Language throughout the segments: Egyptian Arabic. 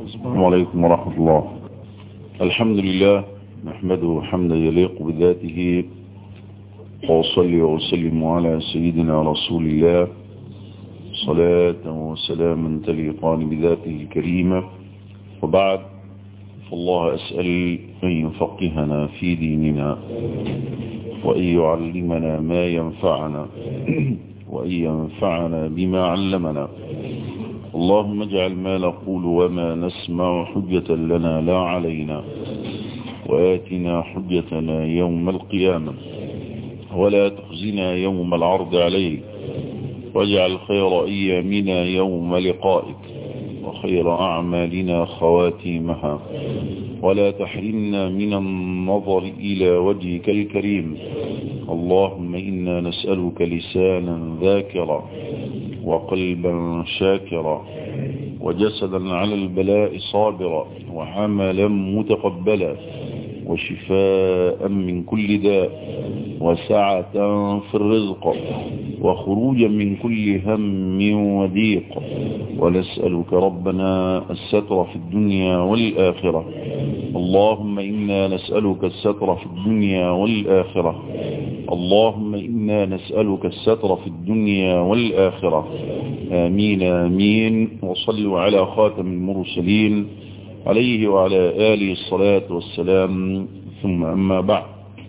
السلام عليكم ورحمة الله الحمد لله نحمده حمدا يليق بذاته وأصلي وأسلم على سيدنا رسول الله صلاة وسلاما تليقان بذاته الكريمة وبعد فالله أسأل أن يفقهنا في ديننا وأن يعلمنا ما ينفعنا وأن ينفعنا بما علمنا اللهم اجعل ما نقول وما نسمع حجة لنا لا علينا وآتنا حجتنا يوم القيامة ولا تخزنا يوم العرض عليك واجعل خير أيامنا يوم لقائك وخير أعمالنا خواتيمها ولا تحرمنا من النظر إلى وجهك الكريم اللهم إنا نسألك لسانا ذاكرا وقلبا شاكرا وجسدا على البلاء صابرا وعملا متقبلا وشفاء من كل داء وسعة في الرزق وخروجا من كل هم وضيق ونسألك ربنا الستر في الدنيا والآخرة اللهم إنا نسألك الستر في الدنيا والآخرة اللهم إنا نسألك الستر في الدنيا والآخرة آمين آمين وصلوا على خاتم المرسلين عليه وعلى آله الصلاة والسلام ثم أما بعد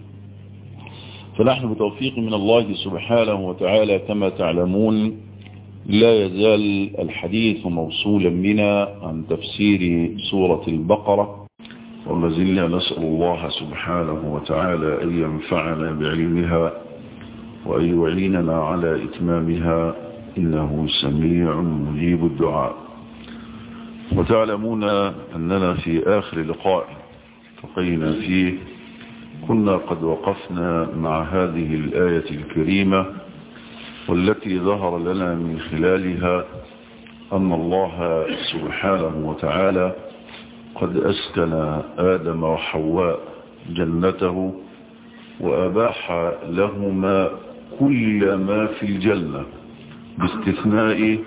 فنحن بتوفيق من الله سبحانه وتعالى كما تعلمون لا يزال الحديث موصولا بنا عن تفسير سورة البقرة وما زلنا نسأل الله سبحانه وتعالى أن ينفعنا بعلمها وأن يعيننا على إتمامها إنه سميع مجيب الدعاء وتعلمون أننا في آخر لقاء التقينا فيه كنا قد وقفنا مع هذه الآية الكريمة والتي ظهر لنا من خلالها أن الله سبحانه وتعالى قد أسكن آدم وحواء جنته وأباح لهما كل ما في الجنة باستثناء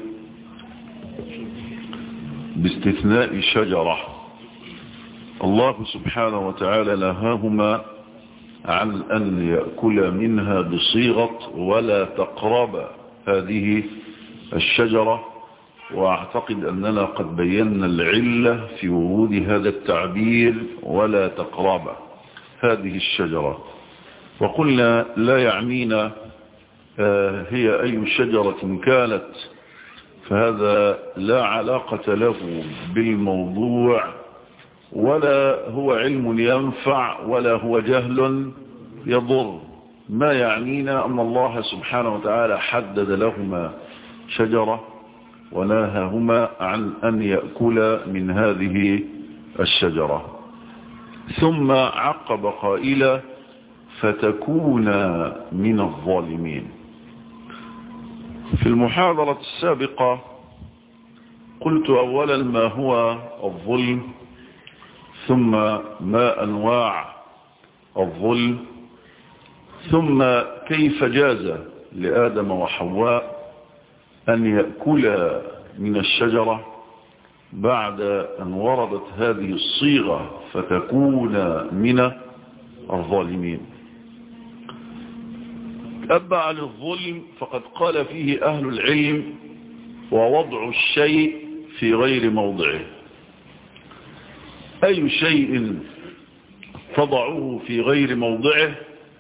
باستثناء شجرة الله سبحانه وتعالى نهاهما عن أن يأكل منها بصيغة ولا تقرب هذه الشجرة وأعتقد أننا قد بينا العلة في ورود هذا التعبير ولا تقرب هذه الشجرة وقلنا لا يعنينا هي أي شجرة كانت فهذا لا علاقة له بالموضوع ولا هو علم ينفع ولا هو جهل يضر ما يعنينا أن الله سبحانه وتعالى حدد لهما شجرة وناههما عن أن يأكل من هذه الشجرة ثم عقب قائلا فتكون من الظالمين في المحاضرة السابقة قلت أولا ما هو الظلم ثم ما أنواع الظلم ثم كيف جاز لآدم وحواء أن يأكل من الشجرة بعد أن وردت هذه الصيغة فتكون من الظالمين أبع للظلم فقد قال فيه أهل العلم ووضع الشيء في غير موضعه أي شيء تضعه في غير موضعه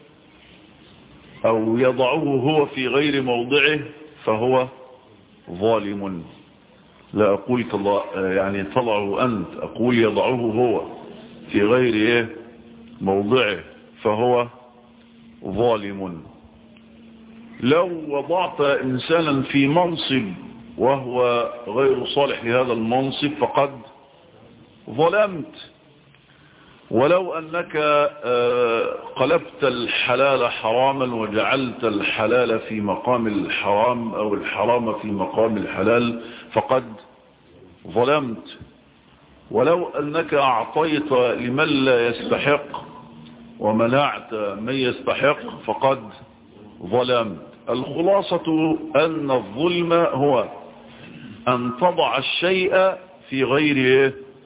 أو يضعه هو في غير موضعه فهو ظالم لا أقول تضع يعني تضعه أنت أقول يضعه هو في غير موضعه فهو ظالم لو وضعت إنسانا في منصب وهو غير صالح لهذا المنصب فقد ظلمت ولو أنك قلبت الحلال حراما وجعلت الحلال في مقام الحرام أو الحرام في مقام الحلال فقد ظلمت ولو أنك أعطيت لمن لا يستحق ومنعت من يستحق فقد ظلمت الخلاصة أن الظلم هو أن تضع الشيء في غير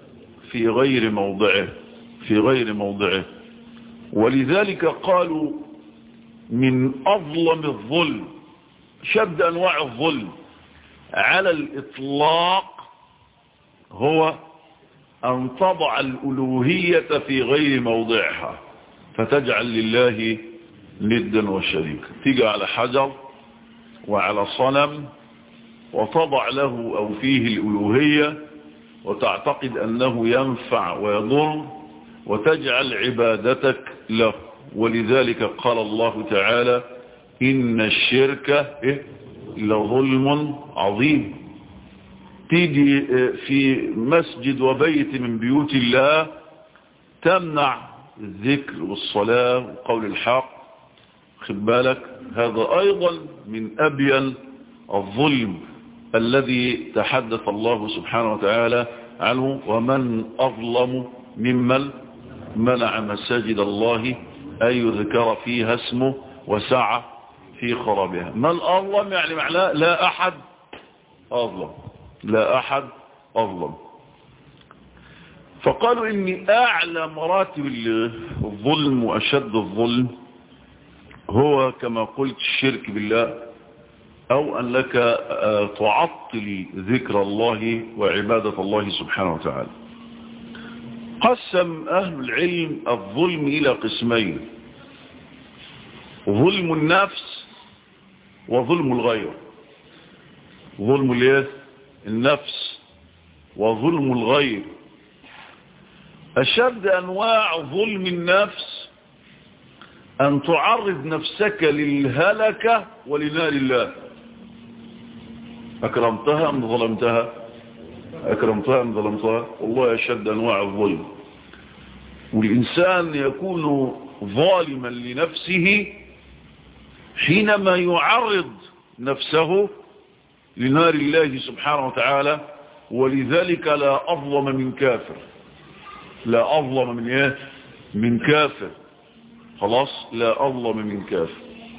في غير موضعه في غير موضعه ولذلك قالوا من أظلم الظلم شد أنواع الظلم على الإطلاق هو أن تضع الألوهية في غير موضعها فتجعل لله ندا وشريكا تيجي على حجر وعلى صنم وتضع له أو فيه الألوهية وتعتقد أنه ينفع ويضر وتجعل عبادتك له ولذلك قال الله تعالى إن الشرك لظلم عظيم تيجي في مسجد وبيت من بيوت الله تمنع الذكر والصلاة وقول الحق خد بالك هذا أيضا من أبين الظلم الذي تحدث الله سبحانه وتعالى عنه ومن أظلم ممن منع مساجد الله أن يذكر فيها اسمه وسعى في خرابها من أظلم يعني معناه لا أحد أظلم لا أحد أظلم فقالوا إن أعلى مراتب الظلم وأشد الظلم هو كما قلت الشرك بالله أو أنك تعطل ذكر الله وعبادة الله سبحانه وتعالى قسم أهل العلم الظلم إلى قسمين ظلم النفس وظلم الغير ظلم الايه النفس وظلم الغير أشد أنواع ظلم النفس أن تعرض نفسك للهلكة ولنار الله أكرمتها أم ظلمتها أكرمتها أم ظلمتها والله أشد أنواع الظلم والإنسان يكون ظالما لنفسه حينما يعرض نفسه لنار الله سبحانه وتعالى ولذلك لا أظلم من كافر لا أظلم من إيه من كافر خلاص لا أظلم من كافر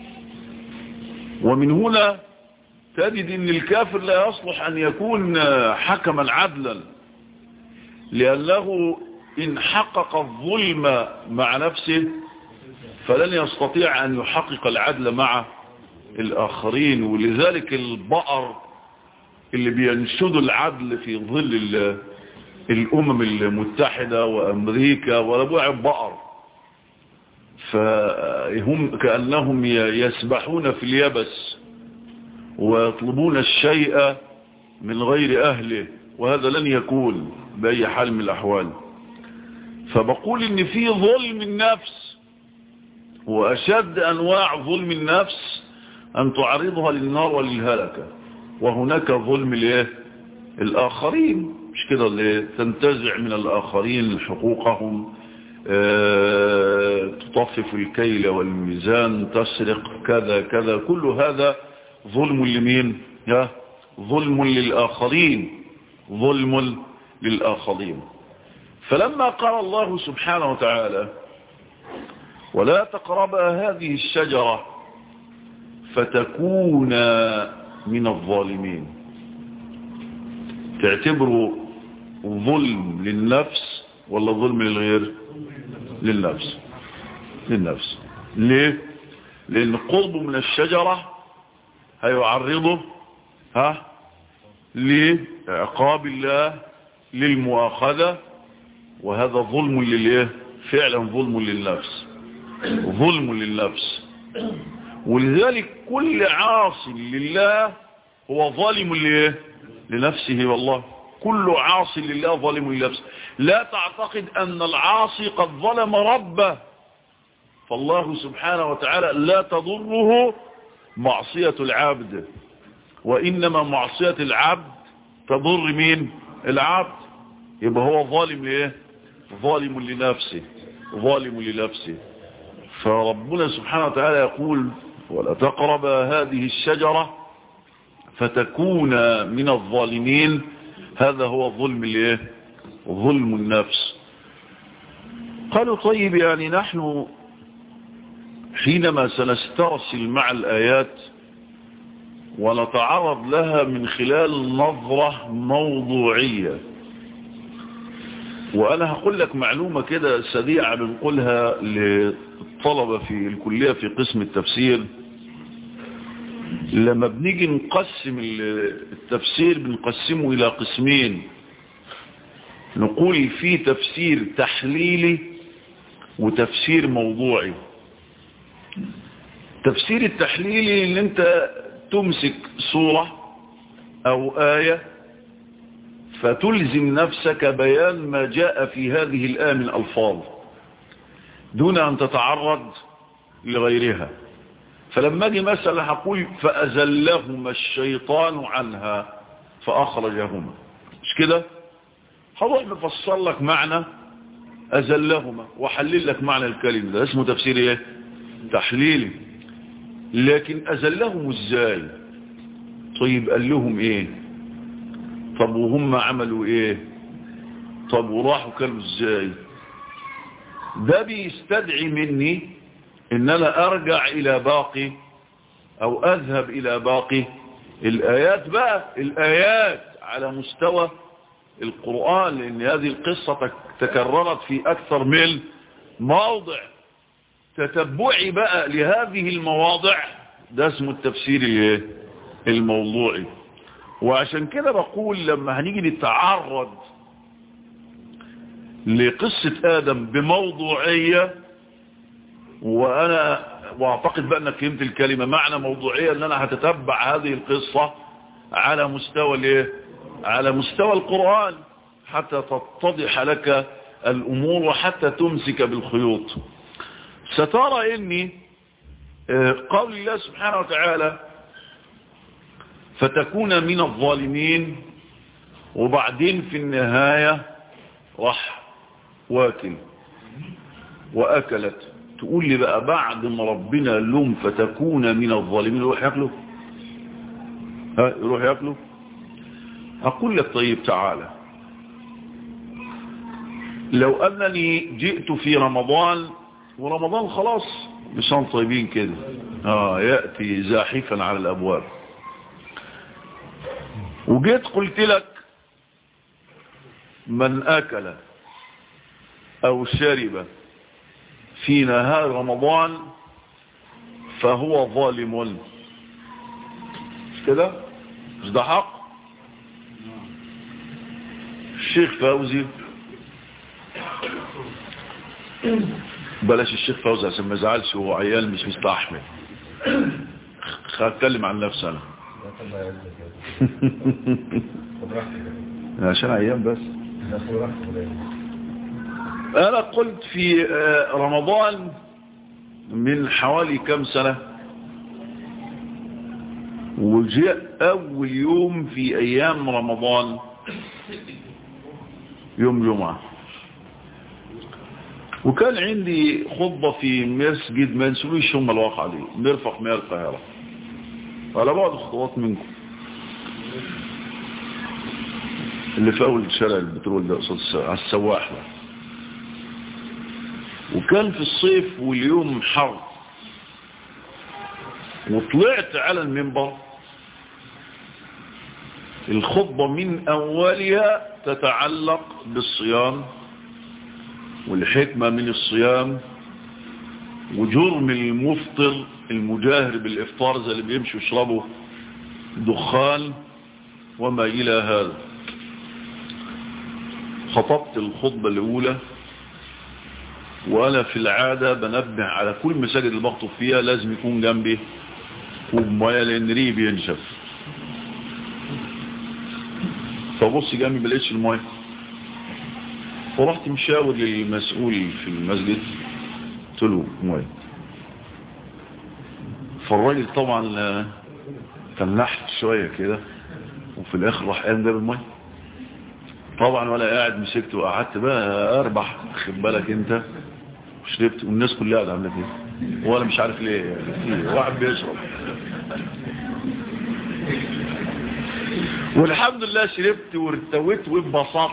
ومن هنا تجد ان الكافر لا يصلح ان يكون حكما عدلا لانه ان حقق الظلم مع نفسه فلن يستطيع ان يحقق العدل مع الاخرين ولذلك البقر اللي بينشدوا العدل في ظل الامم المتحدة وامريكا وربوع البقر فهم كأنهم يسبحون في اليبس ويطلبون الشيء من غير أهله وهذا لن يكون بأي حال من الأحوال فبقول إن في ظلم النفس وأشد أنواع ظلم النفس أن تعرضها للنار وللهلكة وهناك ظلم الايه الآخرين مش كده اللي تنتزع من الآخرين حقوقهم اه تطفف الكيل والميزان تسرق كذا كذا كل هذا ظلم لمين يا ظلم للآخرين ظلم للآخرين فلما قال الله سبحانه وتعالى ولا تقربا هذه الشجرة فتكونا من الظالمين تعتبروا ظلم للنفس ولا ظلم للغير للنفس للنفس ليه لأن قرب من الشجرة هيعرضه ها لعقاب الله للمؤاخذة وهذا ظلم للإيه فعلا ظلم للنفس ظلم للنفس ولذلك كل عاص لله هو ظالم لإيه لنفسه والله كل عاص لله ظالم لنفسه لا تعتقد أن العاصي قد ظلم ربه فالله سبحانه وتعالى لا تضره معصية العبد وإنما معصية العبد تضر مين العبد يبقى هو ظالم ليه ظالم لنفسه ظالم لنفسه فربنا سبحانه وتعالى يقول ولا تقرب هذه الشجرة فتكون من الظالمين هذا هو ظلم الايه ظلم النفس قالوا طيب يعني نحن حينما سنسترسل مع الآيات ونتعرض لها من خلال نظرة موضوعية وأنا هقول لك معلومة كده سريعة بنقولها للطلبة في الكلية في قسم التفسير لما بنيجي نقسم التفسير بنقسمه إلى قسمين نقول في تفسير تحليلي وتفسير موضوعي تفسير التحليلي ان انت تمسك صورة او آية فتلزم نفسك بيان ما جاء في هذه الآية من ألفاظ دون أن تتعرض لغيرها فلما اجي مثلا هقول فأزلهما الشيطان عنها فأخرجهما مش كده هروح مفصل لك معنى أزلهما وحلل لك معنى الكلمة ده اسمه تفسير ايه تحليلي لكن أزلهم ازاي طيب قال لهم ايه طب وهم عملوا ايه طب وراحوا كانوا ازاي ده بيستدعي مني ان انا ارجع الى باقي او اذهب الى باقي الايات بقى الايات على مستوى القرآن لان هذه القصة تكررت في اكثر من موضع تتبعي بقى لهذه المواضع ده اسمه التفسير الموضوعي وعشان كده بقول لما هنيجي نتعرض لقصة آدم بموضوعية وأنا واعتقد بقى أنك فهمت الكلمة معنى موضوعية أن أنا هتتبع هذه القصة على مستوى الايه على مستوى القرآن حتى تتضح لك الأمور وحتى تمسك بالخيوط سترى أني قول الله سبحانه وتعالى فتكون من الظالمين وبعدين في النهاية راح واكل وأكلت تقول لي بقى بعد ما ربنا لهم فتكون من الظالمين يروح يأكله ها يروح يأكله أقول لك طيب تعالى لو أنني جئت في رمضان ورمضان خلاص مشان طيبين كده آه يأتي زاحفا على الأبواب وجيت قلت لك من أكل أو شرب في نهار رمضان فهو ظالم مش كده مش ده حق الشيخ فوزي بلاش الشيخ فوزي عشان ما يزعلش هو عيال مش مستحمل هتكلم عن نفسي انا عشان ايام بس انا قلت في رمضان من حوالي كم سنة وجاء اول يوم في ايام رمضان يوم جمعة وكان عندي خطبة في مسجد ما نسويش هم الواقع دي مرفق مياه القاهرة على بعض خطوات منكم اللي في اول شارع البترول ده قصاد على السواح ده وكان في الصيف واليوم حر وطلعت على المنبر الخطبة من أولها تتعلق بالصيام والحكمة من الصيام وجرم المفطر المجاهر بالإفطار زي اللي بيمشوا يشربوا دخان وما إلى هذا خطبت الخطبة الأولى وأنا في العادة بنبه على كل مساجد اللي بخطب فيها لازم يكون جنبي كوب مياه لأن ريه بينشف فبص جنبي ما لقيتش المياه فرحت مشاور للمسؤول في المسجد قلت له مياه فالراجل طبعا كان نحت شوية كده وفي الاخر راح قام جاب المياه طبعا وانا قاعد مسكته وقعدت بقى اربح خد بالك انت وشربت والناس كلها قاعده عامله كده وانا مش عارف ليه يعني واحد بيشرب والحمد لله شربت وارتويت وانبسطت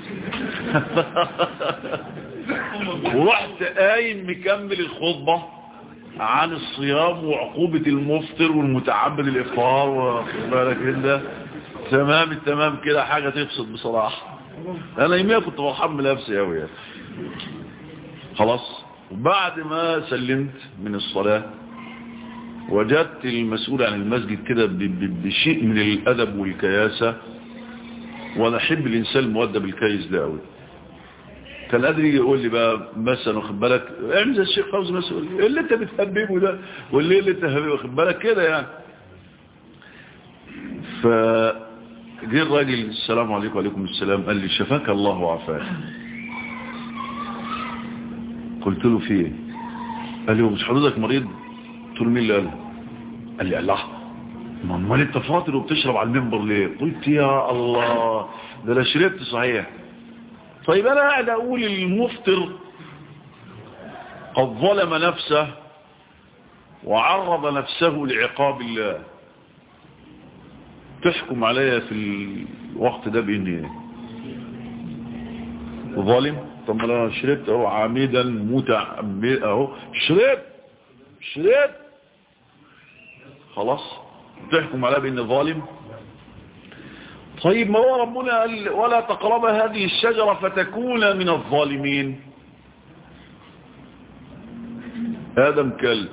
ورحت قايم مكمل الخطبة عن الصيام وعقوبة المفطر والمتعبد الافطار واخد بالك انت تمام التمام كده حاجة تبسط بصراحة انا يمية كنت فرحان بنفسي قوي يعني خلاص وبعد ما سلمت من الصلاة وجدت المسؤول عن المسجد كده بشيء من الادب والكياسة وانا احب الانسان المؤدب الكيس ده قوي كان قادر يجي يقول لي بقى مثلا واخد بالك اعمل زي الشيخ فوزي مثلا ايه اللي انت بتحببه ده واللي اللي انت واخد بالك كده يعني ف جه الراجل السلام عليكم وعليكم السلام قال لي شفاك الله وعافاك قلت له في ايه قال لي مش حضرتك مريض قلت له مين اللي قال قال لي الله ما امال انت فاطر وبتشرب على المنبر ليه قلت يا الله ده انا شربت صحيح طيب انا قاعد اقول المفطر قد ظلم نفسه وعرض نفسه لعقاب الله تحكم عليا في الوقت ده باني ايه ظالم طب ما انا شربت اهو عميدا متعمد اهو شربت شربت خلاص تحكم عليا باني ظالم طيب ما هو ربنا قال ولا تقرب هذه الشجرة فتكون من الظالمين آدم كلب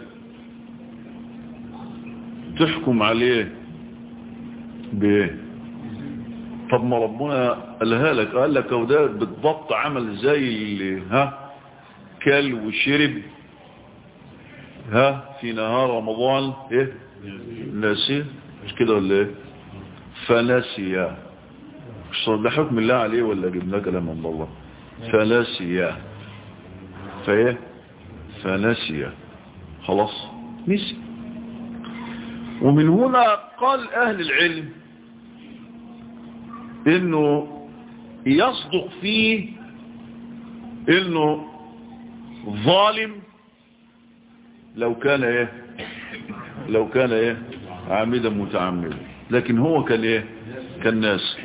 تحكم عليه بايه طب ما ربنا قالها لك قال لك وده بالضبط عمل زي اللي ها كل وشرب ها في نهار رمضان ايه ناسي مش كده ولا ايه فنسي مش ده حكم الله عليه ولا جبنا كلام من الله فنسي فايه فنسي خلاص نسي ومن هنا قال اهل العلم انه يصدق فيه انه ظالم لو كان ايه لو كان ايه عامدا متعمدا لكن هو كان ايه كان ناس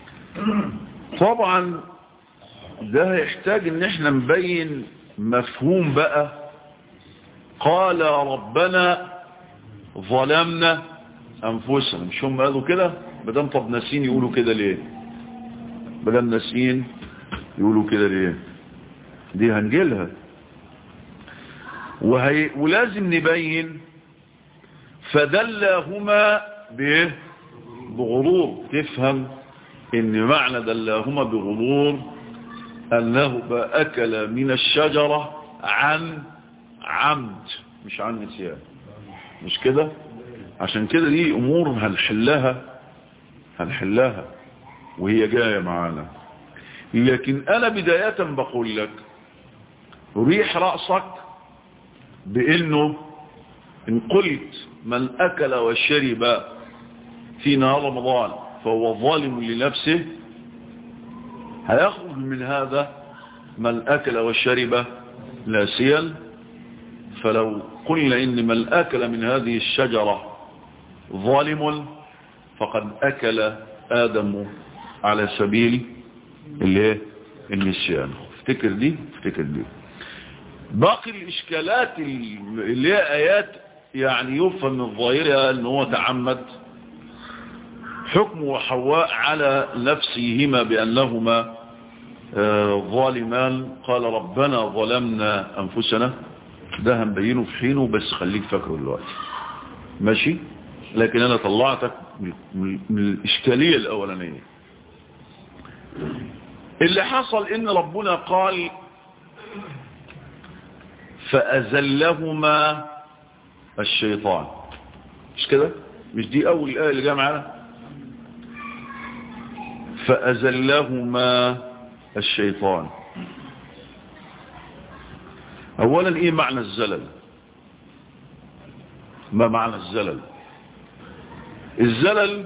طبعا ده يحتاج ان احنا نبين مفهوم بقى قال ربنا ظلمنا انفسنا مش هم قالوا كده بدل طب ناسين يقولوا كده ليه بدل ناسين يقولوا كده ليه دي هنجيلها وهي ولازم نبين فدلهما بايه بغرور تفهم ان معنى دلهما بغرور انه اكل من الشجرة عن عمد مش عن نسيان مش كده عشان كده دي امور هنحلها هنحلها وهي جاية معانا لكن انا بداية بقول لك ريح رأسك بانه ان قلت من اكل وشرب في نهار رمضان فهو ظالم لنفسه هيخرج من هذا من اكل وشرب ناسيا فلو قلنا ان من اكل من هذه الشجرة ظالم فقد اكل ادم على سبيل اللي النسيان افتكر دي افتكر دي باقي الاشكالات اللي هي ايات يعني يفهم من ظاهرها ان هو تعمد حكم وحواء على نفسهما بانهما ظالمان قال ربنا ظلمنا انفسنا ده هنبينه في حينه بس خليك فاكره دلوقتي ماشي لكن انا طلعتك من الاشكاليه الاولانيه اللي حصل ان ربنا قال فأزلهما الشيطان مش كده مش دي اول ايه اللي جايه معانا فأزلهما الشيطان اولا ايه معنى الزلل ما معنى الزلل الزلل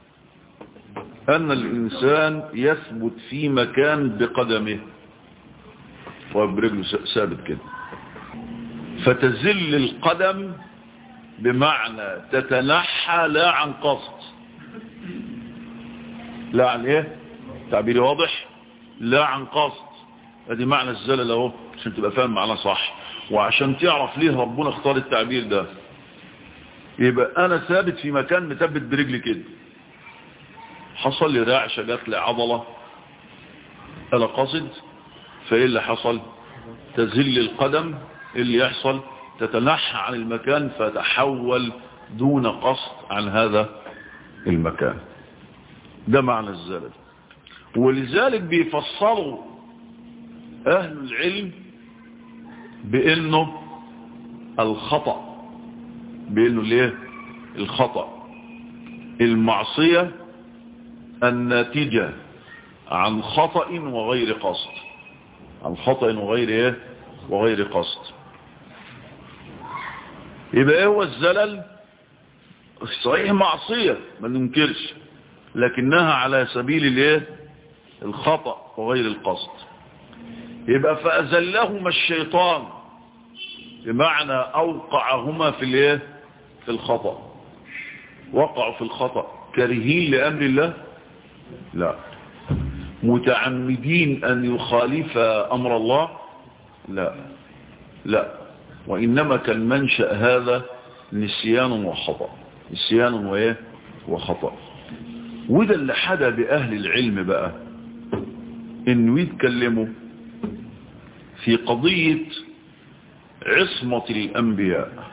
ان الانسان يثبت في مكان بقدمه وبرجله ثابت كده فتزل القدم بمعنى تتنحى لا عن قصد لا عن ايه تعبيري واضح لا عن قصد ادي معنى الزلل اهو عشان تبقى فاهم معناه صح وعشان تعرف ليه ربنا اختار التعبير ده يبقى انا ثابت في مكان مثبت برجلي كده حصل لي رعشه جات لي عضله أنا قصد فإيه اللي حصل تزل القدم اللي يحصل تتنحى عن المكان فتحول دون قصد عن هذا المكان ده معنى الزلل ولذلك بيفسروا أهل العلم بأنه الخطأ بأنه ليه الخطأ المعصية الناتجة عن خطأ وغير قصد عن خطأ وغير ايه وغير قصد يبقى ايه هو الزلل صحيح معصية ما ننكرش لكنها على سبيل الايه الخطأ وغير القصد يبقى فأزلهما الشيطان بمعنى أوقعهما في الايه في الخطأ وقعوا في الخطأ كارهين لأمر الله لا متعمدين أن يخالف أمر الله لا لا وإنما كان منشأ هذا نسيان وخطأ نسيان وإيه وخطأ وده اللي حدا بأهل العلم بقى إنه يتكلموا في قضية عصمة الأنبياء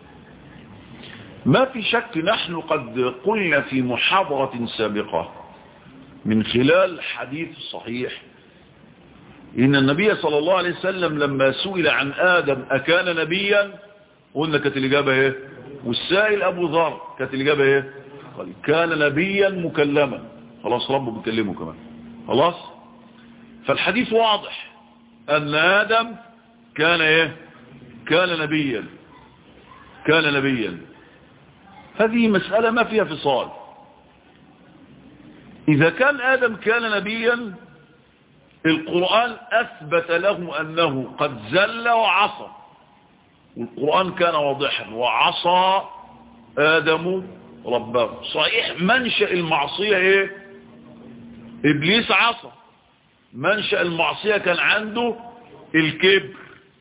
ما في شك نحن قد قلنا في محاضرة سابقة من خلال حديث صحيح إن النبي صلى الله عليه وسلم لما سئل عن آدم أكان نبيا قلنا كانت الإجابة إيه والسائل أبو ذر كانت الإجابة إيه قال كان نبيا مكلما خلاص ربه بيكلمه كمان خلاص فالحديث واضح أن آدم كان إيه كان نبيا كان نبيا هذه مسألة ما فيها فصال إذا كان آدم كان نبيا القرآن أثبت له أنه قد زل وعصى والقرآن كان واضحا وعصى آدم ربه صحيح منشأ المعصية إيه إبليس عصى منشأ المعصية كان عنده الكبر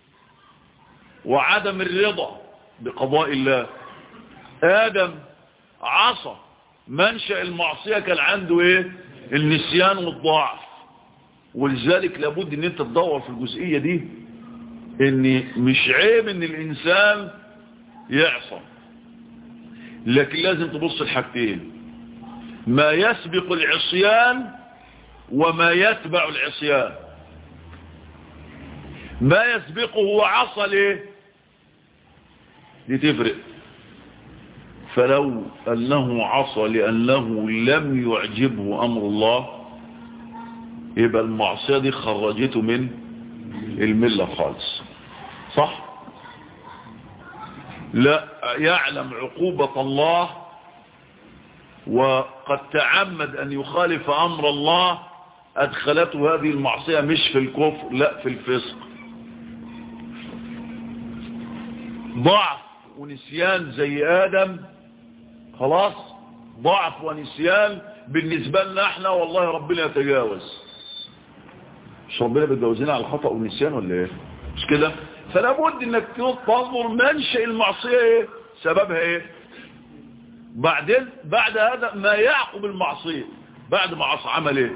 وعدم الرضا بقضاء الله آدم عصى منشأ المعصية كان عنده ايه النسيان والضعف ولذلك لابد ان انت تدور في الجزئية دي ان مش عيب ان الانسان يعصى لكن لازم تبص الحاجتين ما يسبق العصيان وما يتبع العصيان ما يسبقه هو عصى ليه دي تفرق فلو أنه عصى لأنه لم يعجبه أمر الله يبقى المعصية دي خرجته من الملة خالص صح لا يعلم عقوبة الله وقد تعمد أن يخالف أمر الله أدخلته هذه المعصية مش في الكفر لا في الفسق ضعف ونسيان زي آدم خلاص ضعف ونسيان بالنسبة لنا احنا والله ربنا يتجاوز مش ربنا بيتجاوزنا على الخطأ والنسيان ولا ايه مش كده فلا بد انك تنظر منشأ المعصية ايه سببها ايه بعدين بعد هذا ما يعقب المعصية بعد ما عصى عمل ايه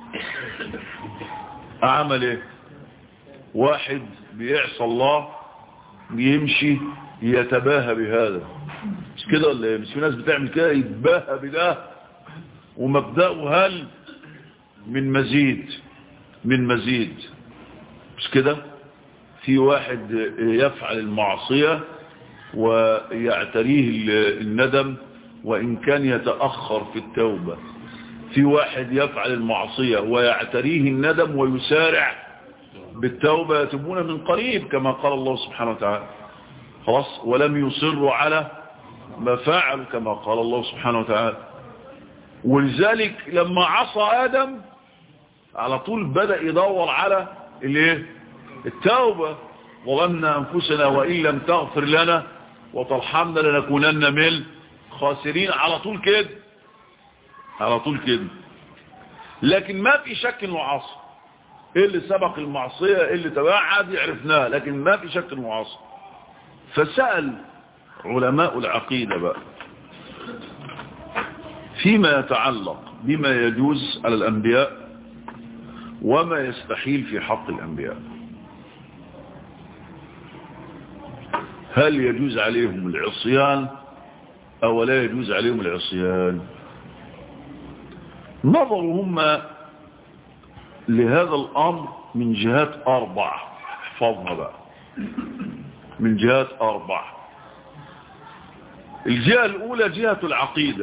عمل ايه واحد بيعصى الله بيمشي يتباهى بهذا مش كده ولا ايه مش في ناس بتعمل كده يتباهى بده ومبدأه هل من مزيد من مزيد مش كده في واحد يفعل المعصية ويعتريه الندم وإن كان يتأخر في التوبة في واحد يفعل المعصية ويعتريه الندم ويسارع بالتوبة يتوبون من قريب كما قال الله سبحانه وتعالى خلاص ولم يصروا على ما فعلوا كما قال الله سبحانه وتعالى ولذلك لما عصى آدم على طول بدأ يدور على الايه التوبة ظلمنا أنفسنا وإن لم تغفر لنا وترحمنا لنكونن من خاسرين على طول كده على طول كده لكن ما في شك انه عصى ايه اللي سبق المعصية ايه اللي تبعد عرفناه لكن ما في شك انه عصى فسأل علماء العقيدة بقى فيما يتعلق بما يجوز على الأنبياء وما يستحيل في حق الأنبياء هل يجوز عليهم العصيان أو لا يجوز عليهم العصيان نظرهم لهذا الأمر من جهات أربع احفظنا بقى من جهات أربع الجهة الأولى جهة العقيدة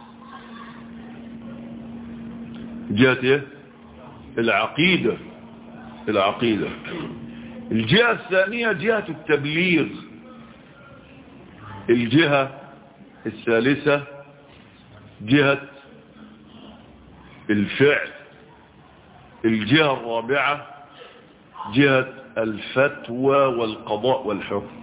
جهة ايه العقيدة العقيدة الجهة الثانية جهة التبليغ الجهة الثالثة جهة الفعل الجهة الرابعة جهة الفتوى والقضاء والحكم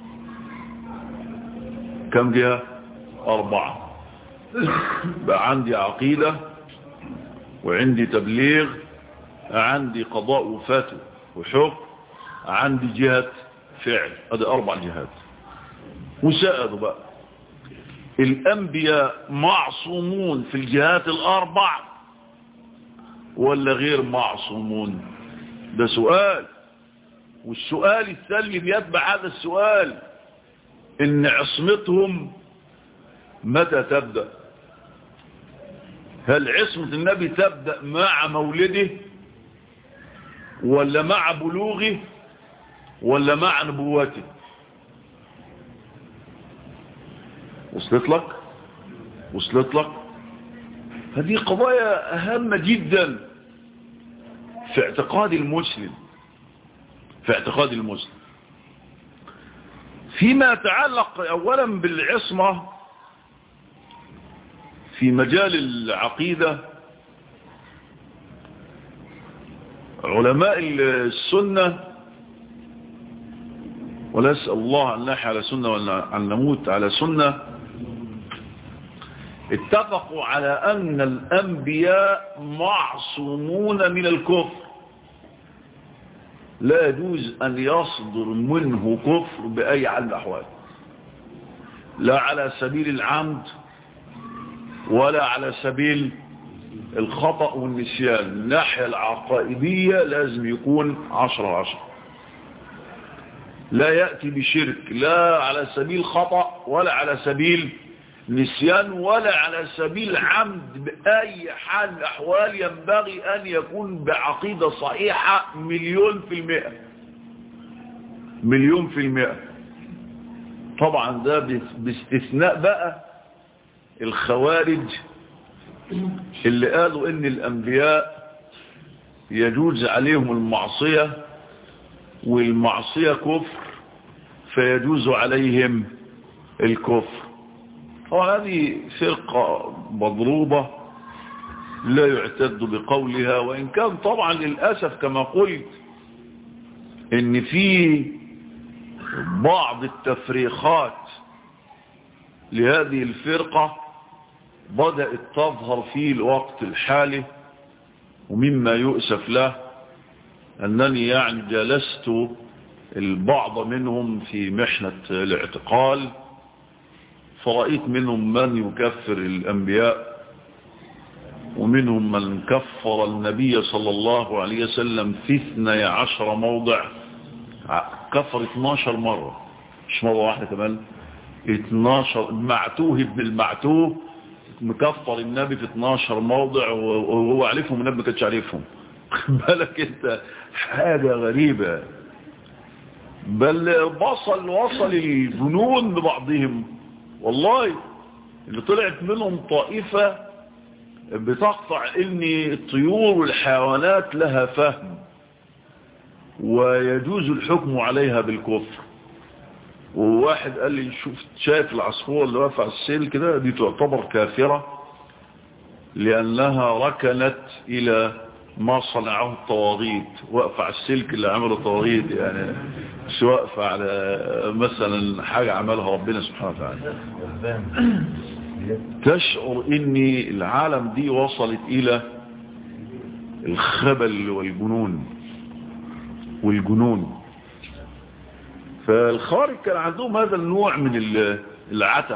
كم جهة أربعة بقى عندي عقيدة وعندي تبليغ عندي قضاء وفتوى وحكم عندي جهة فعل هذه أربع جهات وسألوا بقى الأنبياء معصومون في الجهات الأربع ولا غير معصومون ده سؤال والسؤال الثاني بيتبع هذا السؤال ان عصمتهم متى تبدأ هل عصمة النبي تبدأ مع مولده ولا مع بلوغه ولا مع نبوته وصلت لك وصلت لك هذه قضايا هامة جدا في اعتقاد المسلم في اعتقاد المسلم فيما يتعلق اولا بالعصمة في مجال العقيدة علماء السنة ونسأل الله أن نحي على سنة وأن نموت على سنة اتفقوا على أن الأنبياء معصومون من الكفر لا يجوز أن يصدر منه كفر بأي حال الأحوال لا على سبيل العمد ولا على سبيل الخطأ والنسيان من الناحية العقائدية لازم يكون عشرة عشرة لا يأتي بشرك لا على سبيل خطأ ولا على سبيل نسيان ولا على سبيل عمد بأي حال من الأحوال ينبغي أن يكون بعقيدة صحيحة مليون في المئة مليون في المئة طبعا ده باستثناء بقى الخوارج اللي قالوا ان الانبياء يجوز عليهم المعصية والمعصية كفر فيجوز عليهم الكفر طبعا هذه فرقة مضروبة لا يعتد بقولها وإن كان طبعا للأسف كما قلت ان في بعض التفريخات لهذه الفرقة بدأت تظهر في الوقت الحالي ومما يؤسف له أنني يعني جلست البعض منهم في محنة الاعتقال فرأيت منهم من يكفر الأنبياء ومنهم من كفر النبي صلى الله عليه وسلم في 12 موضع كفر 12 مرة مش مرة واحدة كمان 12 معتوه ابن المعتوه مكفر النبي في 12 موضع وهو عارفهم النبي ما كانش عارفهم بالك انت حاجة غريبة بل وصل وصل الجنون ببعضهم والله اللي طلعت منهم طائفة بتقطع ان الطيور والحيوانات لها فهم ويجوز الحكم عليها بالكفر وواحد قال لي شوف شايف العصفور اللي رفع السيل كده دي تعتبر كافرة لأنها ركنت إلى ما صنعه الطواغيت واقفة على السلك اللي عمله الطواغيت يعني مش واقفة على مثلا حاجة عملها ربنا سبحانه وتعالى تشعر ان العالم دي وصلت الى الخبل والجنون والجنون فالخارج كان عندهم هذا النوع من العته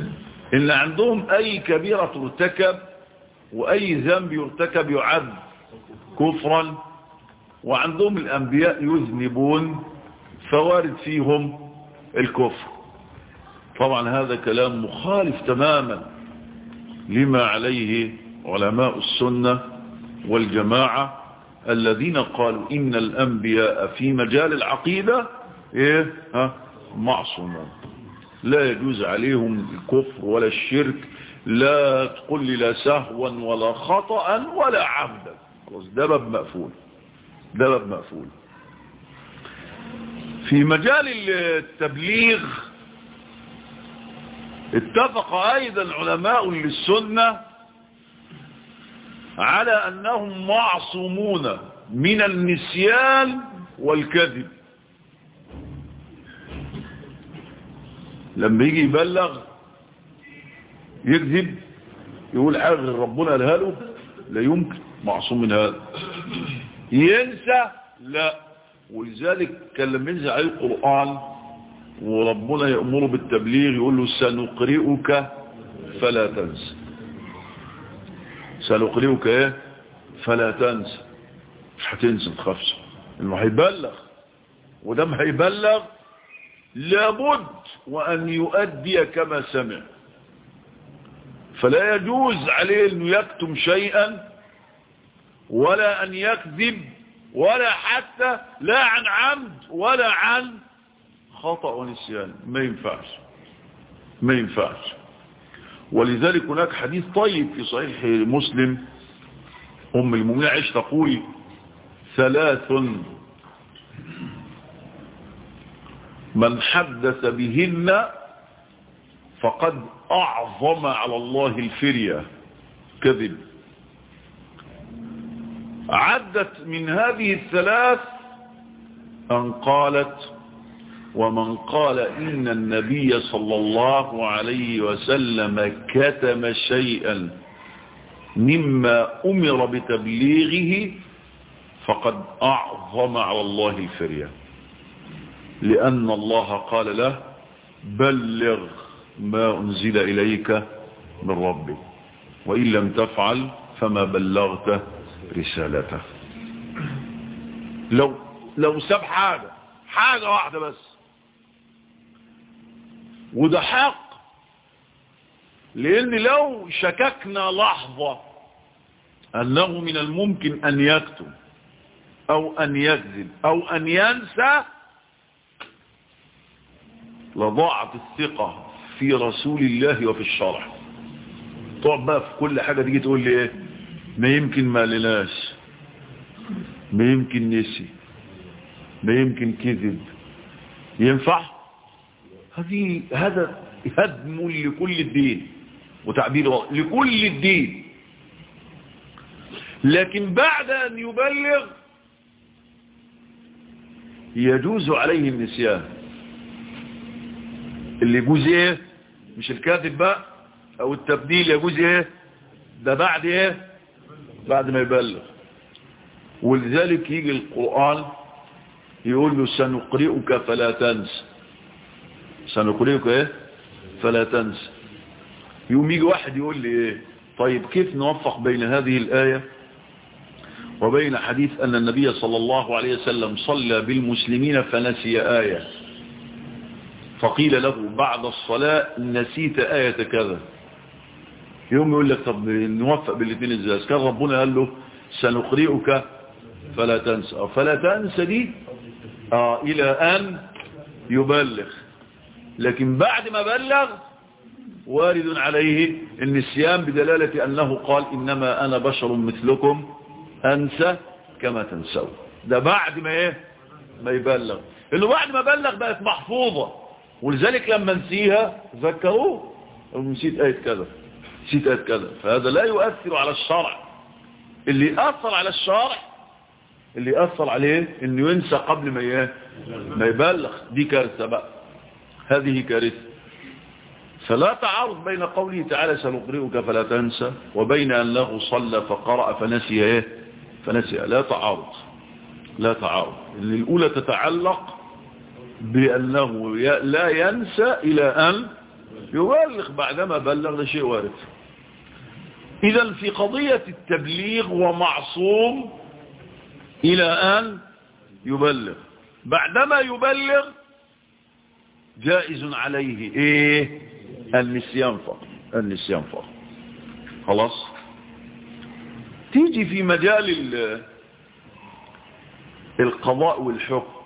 ان عندهم اي كبيرة ترتكب واي ذنب يرتكب يعد كفرا وعندهم الأنبياء يذنبون فوارد فيهم الكفر طبعا هذا كلام مخالف تماما لما عليه علماء السنة والجماعة الذين قالوا إن الأنبياء في مجال العقيدة إيه ها معصومون لا يجوز عليهم الكفر ولا الشرك لا تقول لي لا سهوا ولا خطأ ولا عمدا ده باب مقفول ده باب مقفول في مجال التبليغ اتفق ايضا علماء للسنة على انهم معصومون من النسيان والكذب لما يجي يبلغ يكذب يقول حاجة غير ربنا قالها له لا يمكن معصوم من هذا ينسى لا ولذلك كان لما ينزل عليه القرآن وربنا يأمره بالتبليغ يقول له سنقرئك فلا تنسى سنقرئك ايه فلا تنسى مش هتنسى تخافش انه هيبلغ ودام هيبلغ لابد وان يؤدي كما سمع فلا يجوز عليه انه يكتم شيئا ولا ان يكذب ولا حتى لا عن عمد ولا عن خطأ ونسيان ما ينفعش ما ينفعش ولذلك هناك حديث طيب في صحيح مسلم أم المؤمنين عيش تقول ثلاث من حدث بهن فقد أعظم على الله الفرية كذب عدت من هذه الثلاث أن قالت ومن قال إن النبي صلى الله عليه وسلم كتم شيئا مما أمر بتبليغه فقد أعظم على الله الفرية لأن الله قال له بلغ ما أنزل إليك من ربك وإن لم تفعل فما بلغت رسالته لو لو ساب حاجة حاجة واحدة بس وده حق لأن لو شككنا لحظة أنه من الممكن أن يكتب أو أن يكذب أو أن ينسى لضاعت الثقة في رسول الله وفي الشرع تقعد بقى في كل حاجة تيجي تقول لي ايه ما يمكن ما لناش ما يمكن نسي ما يمكن كذب ينفع هذه هذا هدم لكل الدين وتعبير لكل الدين لكن بعد أن يبلغ يجوز عليه النسيان اللي يجوز ايه مش الكاذب بقى او التبديل يجوز ايه ده بعد ايه بعد ما يبلغ ولذلك يجي القرآن يقول له سنقرئك فلا تنس سنقرئك ايه فلا تنس يوم يجي واحد يقول لي ايه طيب كيف نوفق بين هذه الآية وبين حديث أن النبي صلى الله عليه وسلم صلى بالمسلمين فنسي آية فقيل له بعد الصلاة نسيت آية كذا يوم يقول لك طب نوفق بالاثنين ازاي كان ربنا قال له سنقرئك فلا تنسى فلا تنسى دي آه إلى أن يبلغ لكن بعد ما بلغ وارد عليه النسيان بدلالة أنه قال إنما أنا بشر مثلكم أنسى كما تنسوا ده بعد ما إيه ما يبلغ إنه بعد ما بلغ بقت محفوظة ولذلك لما نسيها ذكروه نسيت آية كذا نسيت آية كذا فهذا لا يؤثر على الشرع اللي يأثر على الشرع اللي يأثر عليه انه ينسى قبل ما ايه ما يبلغ دي كارثة بقى هذه كارثة فلا تعارض بين قوله تعالى سنقرئك فلا تنسى وبين أنه صلى فقرأ فنسي ايه فنسي لا تعارض لا تعارض اللي الأولى تتعلق بأنه لا ينسى إلى أن يبلغ بعدما بلغ ده شيء وارد إذا في قضية التبليغ ومعصوم إلى أن يبلغ بعدما يبلغ جائز عليه إيه النسيان فقط النسيان فقط خلاص تيجي في مجال القضاء والحكم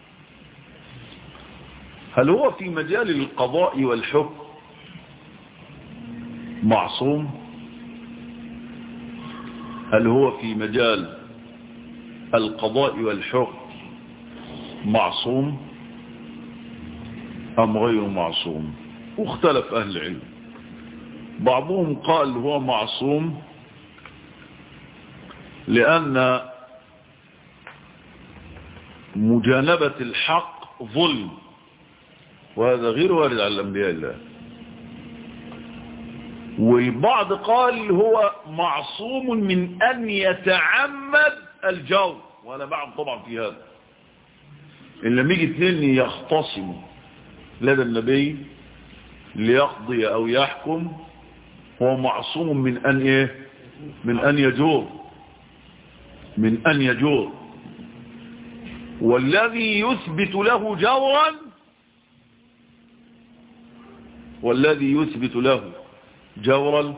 هل هو في مجال القضاء والحكم معصوم هل هو في مجال القضاء والحكم معصوم أم غير معصوم واختلف أهل العلم بعضهم قال هو معصوم لأن مجانبة الحق ظلم وهذا غير وارد على الأنبياء الله والبعض قال هو معصوم من أن يتعمد الجو وأنا بعد طبعا في هذا إن لم يجي اثنين يختصموا لدى النبي ليقضي أو يحكم هو معصوم من أن إيه من أن يجور من أن يجور والذي يثبت له جورا والذي يثبت له جورا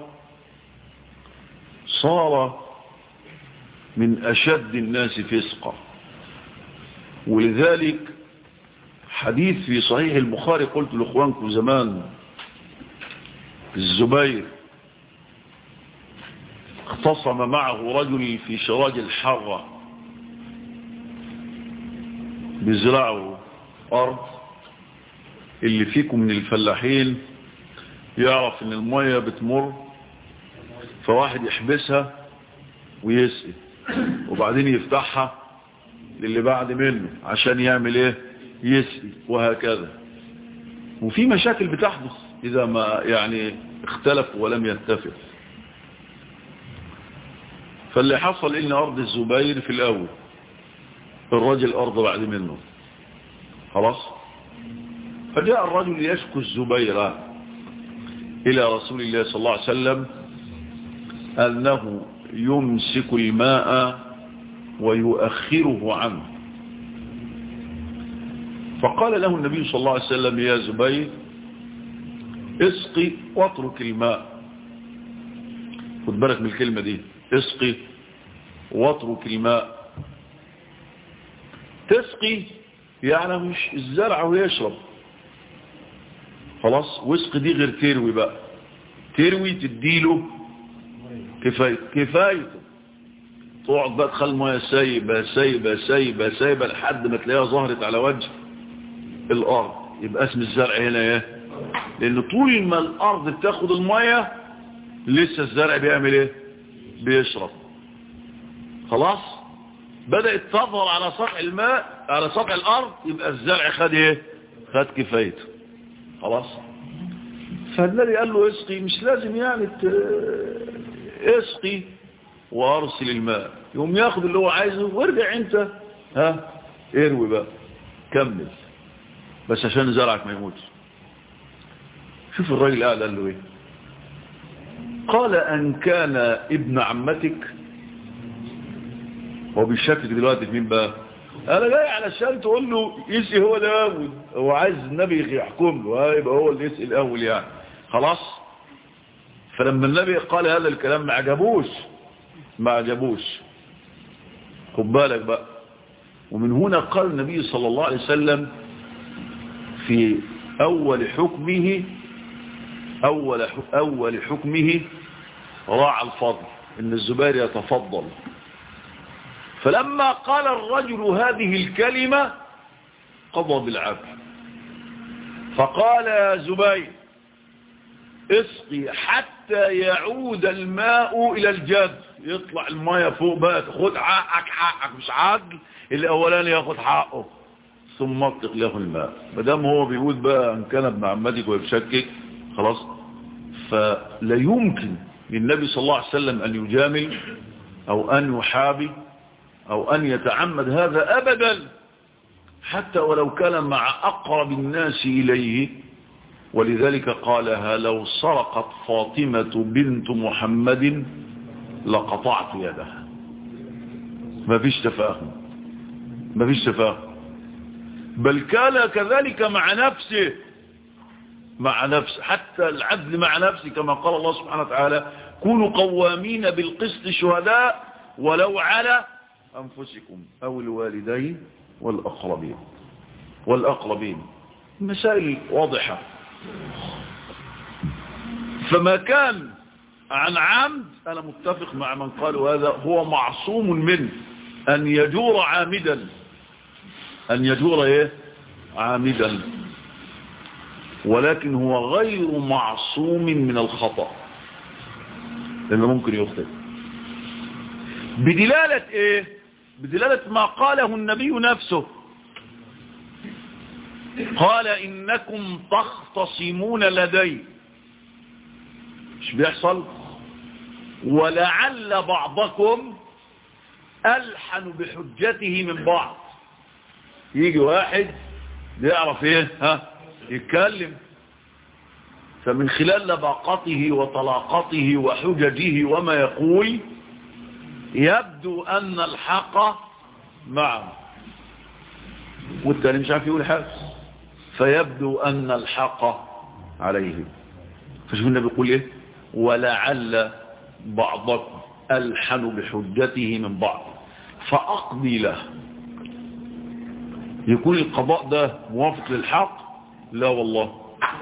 صار من أشد الناس فسقا ولذلك حديث في صحيح البخاري قلت لإخوانكم زمان الزبير اختصم معه رجل في شراج الحرة بزرعه أرض اللي فيكم من الفلاحين يعرف ان المية بتمر فواحد يحبسها ويسقي وبعدين يفتحها للي بعد منه عشان يعمل ايه يسقي وهكذا وفي مشاكل بتحدث اذا ما يعني اختلف ولم يتفق فاللي حصل ان ارض الزبير في الاول الرجل ارض بعد منه خلاص فجاء الرجل يشكو الزبير إلى رسول الله صلى الله عليه وسلم أنه يمسك الماء ويؤخره عنه فقال له النبي صلى الله عليه وسلم يا زبير اسقي واترك الماء خد بالك من الكلمة دي اسقي واترك الماء تسقي يعني مش الزرع ويشرب خلاص وسق دي غير تروي بقى تروي تديله كفاية كفايته تقعد بقى تخلي الميه سايبه سايبه سايبه سايبه لحد ما تلاقيها ظهرت على وجه الارض يبقى اسم الزرع هنا ايه لان طول ما الارض بتاخد الميه لسه الزرع بيعمل ايه بيشرب خلاص بدأت تظهر على سطح الماء على سطح الارض يبقى الزرع خد ايه خد كفايته خلاص فالنبي قال له اسقي مش لازم يعني اسقي وارسل الماء يوم ياخد اللي هو عايزه وارجع انت ها اروي بقى كمل بس عشان زرعك ما يموتش شوف الراجل قال قال له ايه قال ان كان ابن عمتك هو بيشكك دلوقتي في مين بقى انا جاي علشان تقول له يسقي هو الاول هو عايز النبي يحكم له يبقى هو اللي يسقي الاول يعني خلاص فلما النبي قال هذا الكلام ما عجبوش ما عجبوش خد بالك بقى ومن هنا قال النبي صلى الله عليه وسلم في اول حكمه اول اول حكمه راعى الفضل ان الزبير يتفضل فلما قال الرجل هذه الكلمة قضى بالعفو فقال يا زبير اسقي حتى يعود الماء إلى الجد يطلع الماء فوق بقى خد حقك حقك مش عدل الأولاني ياخد حقه ثم اطلق له الماء مدام هو بيقول بقى ان كان ابن عمتك ويشكك خلاص فلا يمكن للنبي صلى الله عليه وسلم أن يجامل أو أن يحابي أو أن يتعمد هذا أبدا حتى ولو كان مع أقرب الناس إليه ولذلك قالها لو سرقت فاطمة بنت محمد لقطعت يدها ما فيش تفاهم ما فيش تفاهم بل كان كذلك مع نفسه مع نفسه حتى العدل مع نفسه كما قال الله سبحانه وتعالى كونوا قوامين بالقسط شهداء ولو على أنفسكم أو الوالدين والأقربين والأقربين مسائل واضحة فما كان عن عمد أنا متفق مع من قالوا هذا هو معصوم منه أن يجور عامدا أن يجور إيه عامدا ولكن هو غير معصوم من الخطأ لأنه ممكن يخطئ بدلالة إيه بدلالة ما قاله النبي نفسه قال إنكم تختصمون لدي مش بيحصل ولعل بعضكم ألحن بحجته من بعض يجي واحد بيعرف ايه ها يتكلم فمن خلال لباقته وطلاقته وحججه وما يقول يبدو أن الحق معه والتاني مش عارف يقول حاجة فيبدو أن الحق عليه فشوف النبي يقول ايه ولعل بعضكم ألحن بحجته من بعض فأقضي له يكون القضاء ده موافق للحق لا والله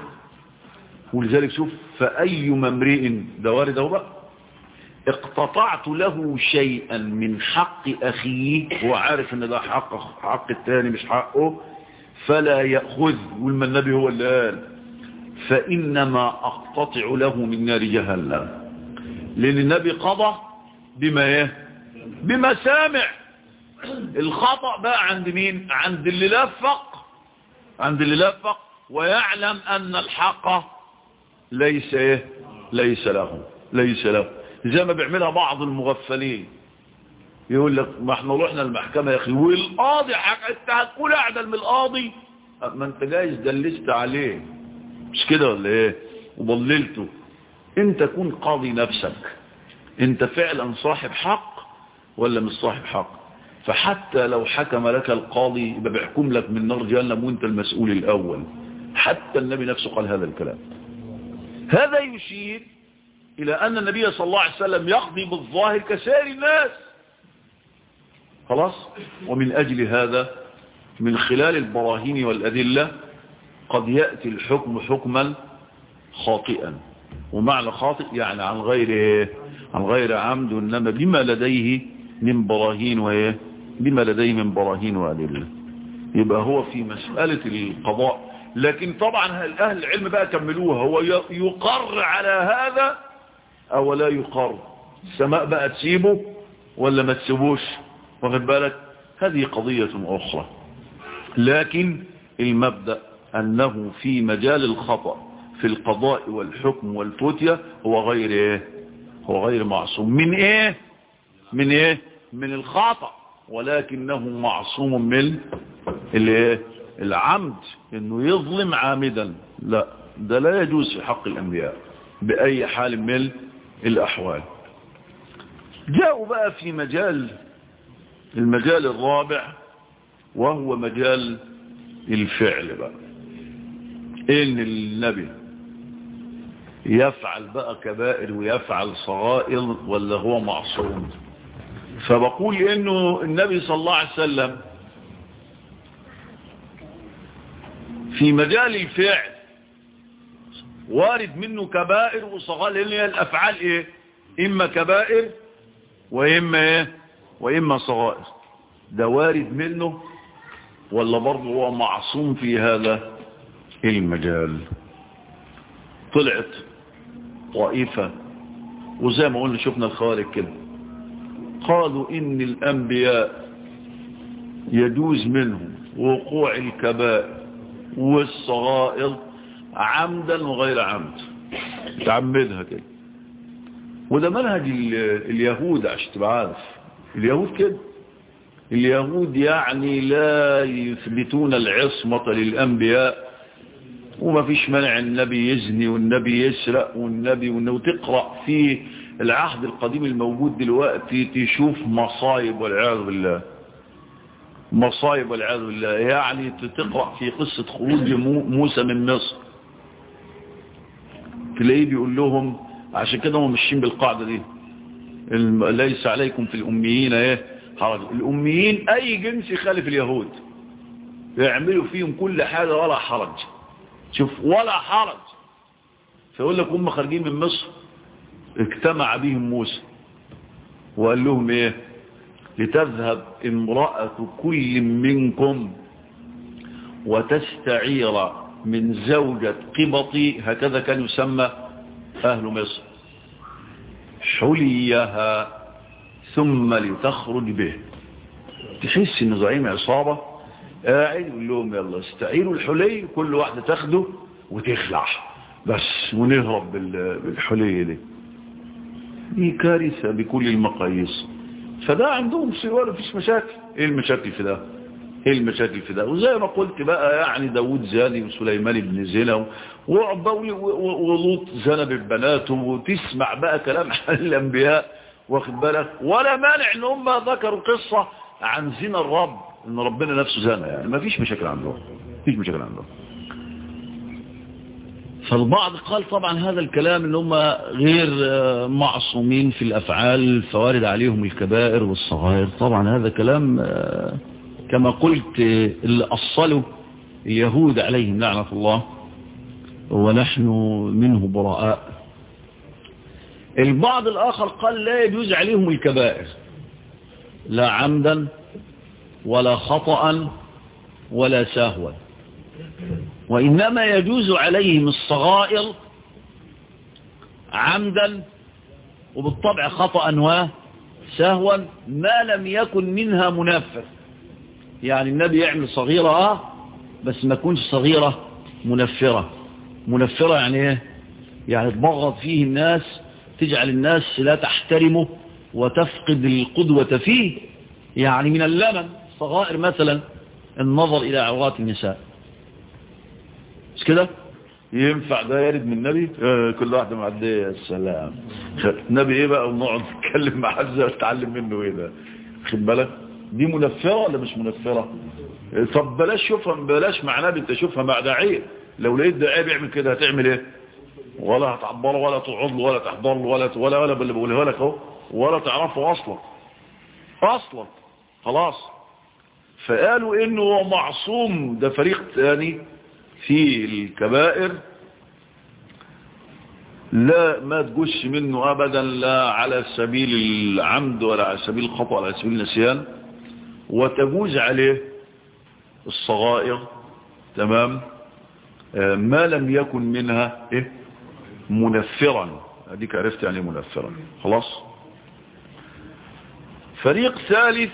ولذلك شوف فأي ممرئ ده وارد اهو بقى اقتطعت له شيئا من حق أخيه وعارف ان ده حق حق التاني مش حقه فلا يأخذ والما النبي هو اللي قال فإنما أقتطع له من نار جهنم لأن النبي قضى بما ايه بما سامع الخطأ بقى عند مين عند اللي لفق عند اللي لفق ويعلم أن الحق ليس ايه ليس له ليس له زي ما بيعملها بعض المغفلين يقول لك ما احنا رحنا المحكمة يا اخي والقاضي حق انت هتقول اعدل من القاضي ما انت جايز دلست عليه مش كده ولا ايه وضللته انت كن قاضي نفسك انت فعلا صاحب حق ولا مش صاحب حق فحتى لو حكم لك القاضي يبقى بيحكم لك من نار جهنم وانت المسؤول الاول حتى النبي نفسه قال هذا الكلام هذا يشير الى ان النبي صلى الله عليه وسلم يقضي بالظاهر كسائر الناس خلاص ومن اجل هذا من خلال البراهين والادله قد ياتي الحكم حكما خاطئا ومعنى خاطئ يعني عن غير عن غير عمد انما بما لديه من براهين وايه بما لديه من براهين وادله يبقى هو في مسألة القضاء لكن طبعا اهل العلم بقى كملوها هو يقر على هذا او لا يقر السماء بقى تسيبه ولا ما تسيبوش واخد بالك هذه قضية اخرى لكن المبدأ انه في مجال الخطأ في القضاء والحكم والفتية هو غير ايه هو غير معصوم من ايه من ايه من الخطأ ولكنه معصوم من الايه العمد انه يظلم عامدا لا ده لا يجوز في حق الانبياء باي حال من الاحوال جاءوا بقى في مجال المجال الرابع وهو مجال الفعل بقى ان النبي يفعل بقى كبائر ويفعل صغائر ولا هو معصوم فبقول انه النبي صلى الله عليه وسلم في مجال الفعل وارد منه كبائر وصغائر لان هي الافعال ايه اما كبائر واما ايه واما صغائر ده وارد منه ولا برضه هو معصوم في هذا المجال طلعت طائفة وزي ما قلنا شفنا الخوارج كده قالوا إن الأنبياء يجوز منهم وقوع الكبائر والصغائر عمدا وغير عمد تعمدها كده وده منهج اليهود عشان تبقى عارف اليهود كده اليهود يعني لا يثبتون العصمة للأنبياء وما فيش مانع النبي يزني والنبي يسرق والنبي والنبي وتقرأ في العهد القديم الموجود دلوقتي تشوف مصايب والعياذ بالله مصايب والعياذ بالله يعني تقرأ في قصة خروج موسى من مصر تلاقيه بيقول لهم عشان كده هم ماشيين بالقاعدة دي ليس عليكم في الأميين ايه حرج الأميين أي جنس يخالف اليهود يعملوا فيهم كل حاجة ولا حرج شوف ولا حرج فيقول لك هم خارجين من مصر اجتمع بهم موسى وقال لهم ايه لتذهب امرأة كل منكم وتستعير من زوجة قبطي هكذا كان يسمى أهل مصر حليها ثم لتخرج به تحس ان زعيم عصابة قاعد يقول لهم يلا استعيروا الحلي كل واحدة تاخده وتخلع بس ونهرب بالحلي دي دي كارثة بكل المقاييس فده عندهم سيوال مفيش مشاكل ايه المشاكل في ده ايه المشاكل في ده وزي ما قلت بقى يعني داود زاني وسليمان بن زنا وعبولي ولوط زنى ببناته وتسمع بقى كلام عن الانبياء واخد بالك ولا مانع ان هم ذكروا قصة عن زنا الرب ان ربنا نفسه زنى يعني ما فيش مشاكل عندهم فيش مشاكل عندهم فالبعض قال طبعا هذا الكلام ان هم غير معصومين في الافعال فوارد عليهم الكبائر والصغائر طبعا هذا كلام كما قلت اللي أصلوا اليهود عليهم لعنة الله ونحن منه براء البعض الآخر قال لا يجوز عليهم الكبائر لا عمدا ولا خطأ ولا سهوا وإنما يجوز عليهم الصغائر عمدا وبالطبع خطأ وسهوا ما لم يكن منها منفذ يعني النبي يعمل صغيرة اه بس ما تكونش صغيرة منفرة منفرة يعني ايه يعني تبغض فيه الناس تجعل الناس لا تحترمه وتفقد القدوة فيه يعني من اللمن صغائر مثلا النظر إلى عورات النساء مش كده ينفع ده يرد من النبي آه كل واحدة معدية يا سلام النبي ايه بقى ونقعد نتكلم مع حزة ونتعلم منه ايه ده خد بالك دي منفرة ولا مش منفرة طب بلاش شوفها بلاش مع نبي انت شوفها مع داعية لو لقيت داعية بيعمل كده هتعمل ايه ولا هتعبره ولا تقعد له ولا تحضر له ولا ولا ولا اللي بقولها لك اهو ولا تعرفه اصلا اصلا خلاص فقالوا انه هو معصوم ده فريق ثاني في الكبائر لا ما تجوش منه ابدا لا على سبيل العمد ولا على سبيل الخطأ ولا على سبيل النسيان وتجوز عليه الصغائر تمام آه ما لم يكن منها إيه منفرا اديك عرفت يعني منفرا خلاص فريق ثالث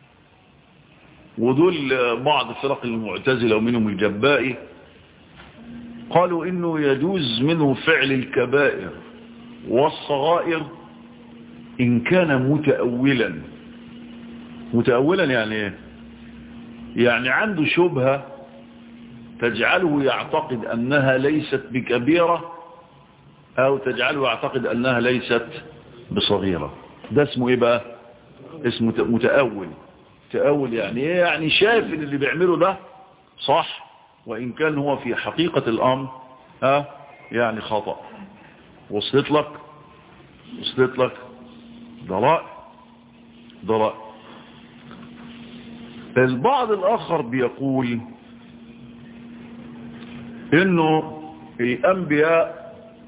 ودول بعض فرق المعتزلة ومنهم الجبائي قالوا انه يجوز منه فعل الكبائر والصغائر ان كان متأولا متأولا يعني ايه يعني عنده شبهة تجعله يعتقد انها ليست بكبيرة او تجعله يعتقد انها ليست بصغيرة ده اسمه ايه بقى اسمه متأول تأول يعني ايه يعني شايف ان اللي بيعمله ده صح وان كان هو في حقيقة الامر ها يعني خطأ وصلت لك وصلت لك ضراء ضراء البعض الاخر بيقول انه الانبياء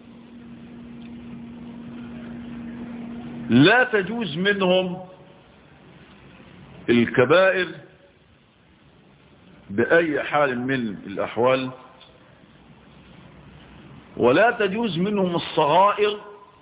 لا تجوز منهم الكبائر بأي حال من الأحوال ولا تجوز منهم الصغائر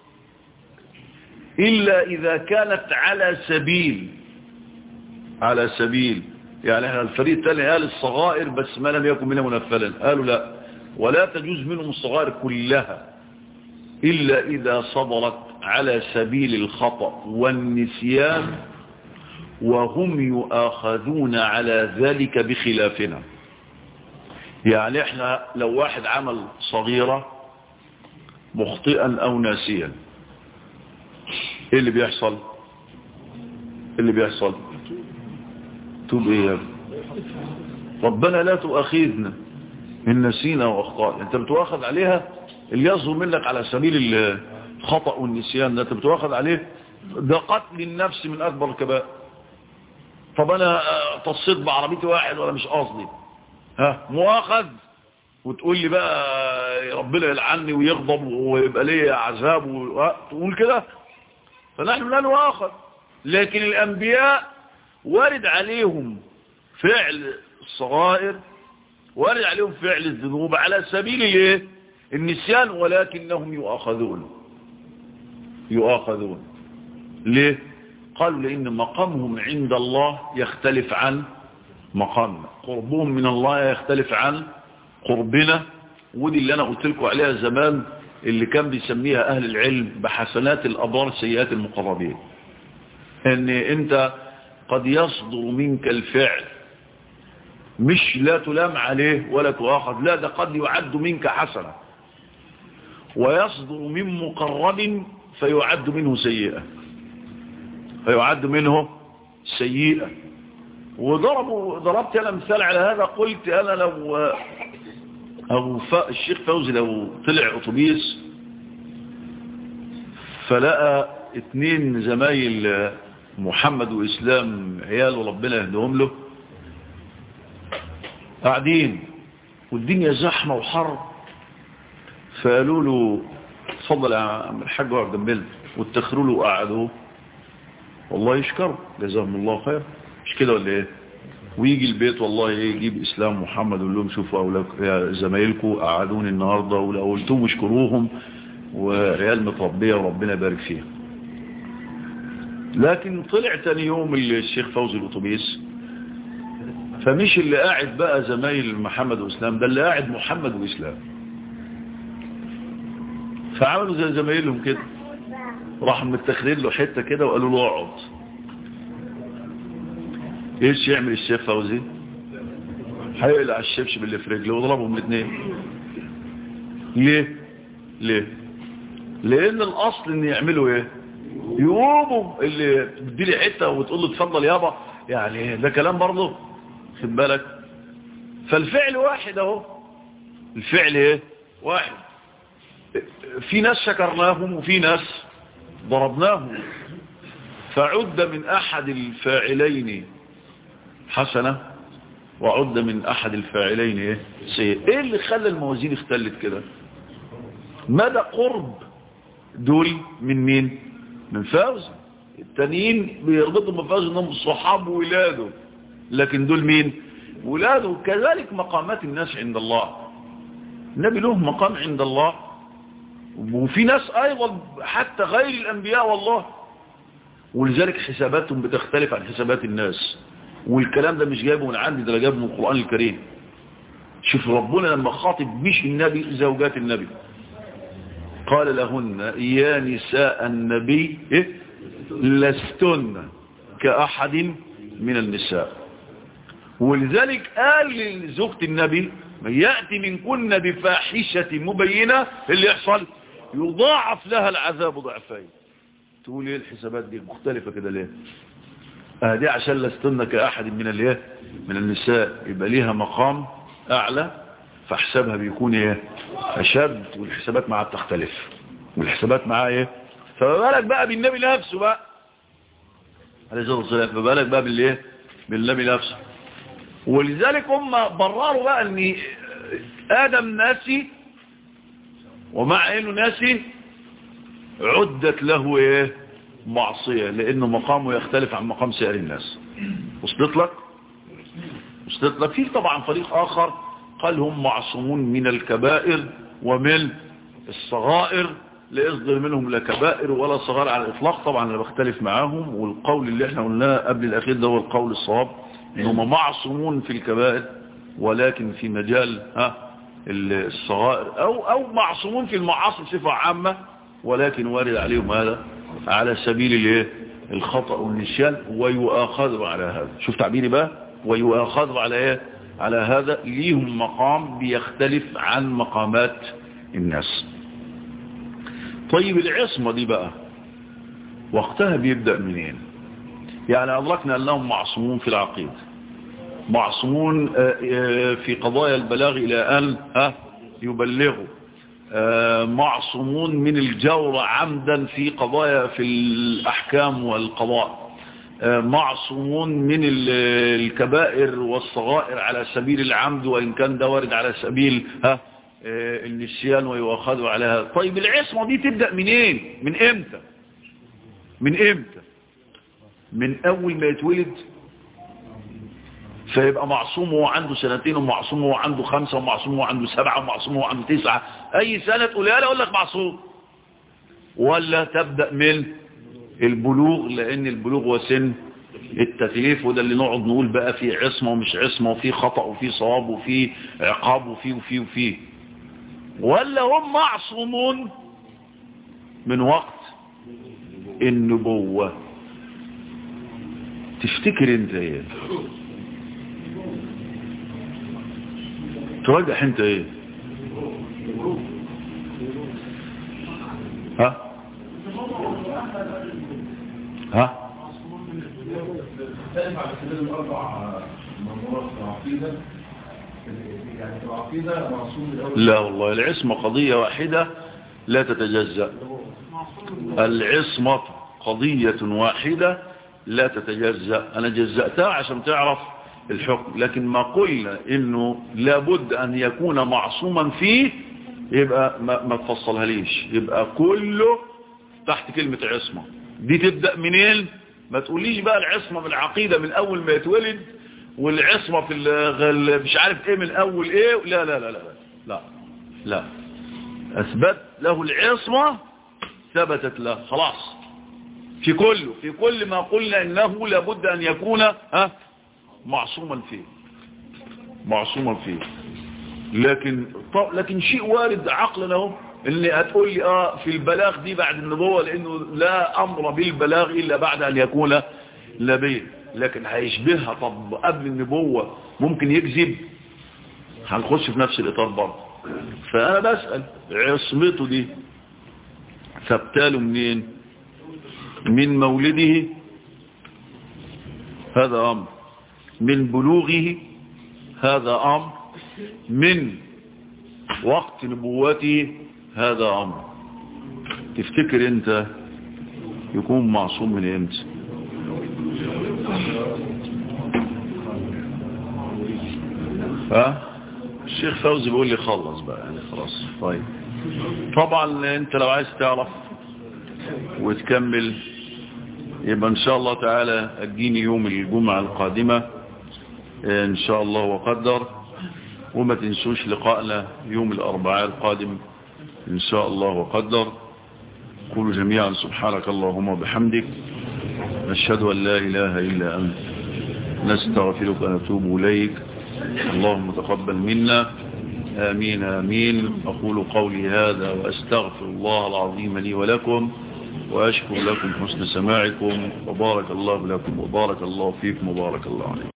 إلا إذا كانت على سبيل على سبيل يعني احنا الفريق الثاني قال الصغائر بس ما لم يكن منها منفلا قالوا لا ولا تجوز منهم الصغائر كلها إلا إذا صدرت على سبيل الخطأ والنسيان وهم يؤاخذون على ذلك بخلافنا يعني احنا لو واحد عمل صغيرة مخطئا او ناسيا ايه اللي بيحصل ايه اللي بيحصل توب ايه يا ابني ربنا لا تؤاخذنا ان نسينا واخطأنا انت بتؤاخذ عليها اللي يصدر منك على سبيل الخطأ والنسيان ده انت بتؤاخذ عليه ده قتل النفس من اكبر الكبائر طب انا تصيت بعربيتي واحد ولا مش قصدي ها مؤاخذ وتقول لي بقى ربنا يلعني ويغضب ويبقى لي عذاب وتقول كده فنحن لا نؤاخذ لكن الانبياء وارد عليهم فعل الصغائر وارد عليهم فعل الذنوب على سبيل الايه النسيان ولكنهم يؤاخذون يؤاخذون ليه قالوا لان مقامهم عند الله يختلف عن مقامنا قربهم من الله يختلف عن قربنا ودي اللي انا قلت لكم عليها زمان اللي كان بيسميها اهل العلم بحسنات الابرار سيئات المقربين ان انت قد يصدر منك الفعل مش لا تلام عليه ولا تؤاخذ لا ده قد يعد منك حسنة ويصدر من مقرب فيعد منه سيئة فيعد منه سيئة وضربوا ضربت انا مثال على هذا قلت انا لو أو الشيخ فوزي لو طلع اتوبيس فلقى اتنين زمايل محمد وإسلام عياله ربنا يهدهم له قاعدين والدنيا زحمة وحر فقالوا له اتفضل يا عم الحاج اقعد جنبنا واتخروا له وقعدوه والله يشكر جزاهم الله خير مش كده ولا ايه ويجي البيت والله ايه يجيب اسلام محمد ويقول لهم شوفوا اولاد يا زمايلكم قعدوني النهارده ولو قلتوا اشكروهم وعيال متربيه وربنا يبارك فيها لكن طلع تاني يوم الشيخ فوزي الاتوبيس فمش اللي قاعد بقى زمايل محمد واسلام ده اللي قاعد محمد واسلام فعملوا زي زمايلهم كده راحوا متخذين له حته كده وقالوا له اقعد ايش يعمل الشيخ فوزي هيقلع الشبشب اللي في رجله وضربهم الاثنين ليه ليه لان الاصل ان يعملوا ايه يقوموا اللي تديلي حته وتقول له اتفضل يابا يعني ده كلام برضه خد بالك فالفعل واحد اهو الفعل ايه واحد في ناس شكرناهم وفي ناس ضربناهم فعد من احد الفاعلين حسنة وعد من احد الفاعلين ايه سيء ايه اللي خلى الموازين اختلت كده مدى قرب دول من مين من فوز التانيين بيربطوا بفوز انهم صحاب ولاده لكن دول مين ولاده كذلك مقامات الناس عند الله النبي له مقام عند الله وفي ناس ايضا حتى غير الانبياء والله ولذلك حساباتهم بتختلف عن حسابات الناس والكلام ده مش جايبه من عندي ده جايبه من القرآن الكريم شوف ربنا لما خاطب مش النبي زوجات النبي قال لهن يا نساء النبي إيه؟ لستن كأحد من النساء ولذلك قال لزوجة النبي من يأتي من كن بفاحشة مبينة اللي يحصل يضاعف لها العذاب ضعفين تقول ايه الحسابات دي مختلفة كده ليه اه دي عشان لستن كأحد من الايه من النساء يبقى ليها مقام اعلى فحسابها بيكون ايه اشد والحسابات معاه بتختلف والحسابات معاه ايه فما بالك بقى بالنبي نفسه بقى عليه الصلاه والسلام فما بالك بقى بالايه بالنبي نفسه ولذلك هم برروا بقى ان ادم ناسي ومع انه ناسي عدت له ايه معصية لانه مقامه يختلف عن مقام سائر الناس وصلت لك وصلت لك في طبعا فريق اخر قال هم معصومون من الكبائر ومن الصغائر لا يصدر منهم لا كبائر ولا صغائر على الاطلاق طبعا انا بختلف معاهم والقول اللي احنا قلناه قبل الاخير ده هو القول الصواب انهم معصومون في الكبائر ولكن في مجال ها الصغائر او او معصومون في المعاصي بصفه عامه ولكن وارد عليهم هذا على سبيل الايه الخطا والنسيان ويؤاخذوا على هذا شوف تعبيري بقى ويؤاخذوا على ايه على هذا ليهم مقام بيختلف عن مقامات الناس طيب العصمة دي بقى وقتها بيبدأ منين يعني أدركنا أنهم معصومون في العقيدة معصومون في قضايا البلاغ إلى أن يبلغوا معصومون من الجور عمدا في قضايا في الأحكام والقضاء معصومون من الكبائر والصغائر على سبيل العمد وإن كان ده وارد على سبيل ها النسيان ويؤخذوا على هذا طيب العصمة دي تبدأ منين من امتى من امتى من اول ما يتولد فيبقى معصوم وهو عنده سنتين ومعصوم وهو عنده خمسة ومعصوم وهو عنده سبعة ومعصوم وهو عنده تسعة اي سنة تقولها له اقول لك معصوم ولا تبدأ من البلوغ لان البلوغ هو سن التكليف وده اللي نقعد نقول بقى فيه عصمة ومش عصمة وفيه خطأ وفيه صواب وفيه عقاب وفيه وفيه وفيه ولا هم معصومون من وقت النبوة تفتكر انت ايه ترجح انت ايه ها ها تختلف على سبيل الأربع منظورات العقيدة يعني في العقيدة معصوم الأول لا والله العصمة قضية واحدة لا تتجزأ العصمة قضية واحدة لا تتجزأ أنا جزأتها عشان تعرف الحكم لكن ما قلنا إنه لابد أن يكون معصوما فيه يبقى ما, ما تفصلها ليش يبقى كله تحت كلمة عصمة دي تبدأ منين ما تقوليش بقى العصمة بالعقيدة من أول ما يتولد والعصمة في ال- مش عارف ايه من أول ايه لا لا لا لا لا لا أثبت له العصمة ثبتت له خلاص في كله في كل ما قلنا إنه لابد أن يكون ها معصوما فيه معصوما فيه لكن طب لكن شيء وارد عقلنا اهو اللي هتقول لي اه في البلاغ دي بعد النبوة لانه لا امر بالبلاغ الا بعد ان يكون نبي لكن هيشبهها طب قبل النبوة ممكن يكذب هنخش في نفس الاطار برضه فانا بسأل عصمته دي ثبتاله منين من مولده هذا امر من بلوغه هذا امر من وقت نبوته هذا امر تفتكر انت يكون معصوم من امتى ها الشيخ فوزي بيقول لي خلص بقى يعني خلاص طيب طبعا انت لو عايز تعرف وتكمل يبقى ان شاء الله تعالى اديني يوم الجمعة القادمة ان شاء الله وقدر وما تنسوش لقائنا يوم الاربعاء القادم ان شاء الله وقدر قولوا جميعا سبحانك اللهم وبحمدك نشهد ان لا اله الا انت نستغفرك ونتوب اليك اللهم تقبل منا آمين آمين أقول قولي هذا وأستغفر الله العظيم لي ولكم وأشكر لكم حسن سماعكم وبارك الله لكم وبارك الله فيكم وبارك الله عليكم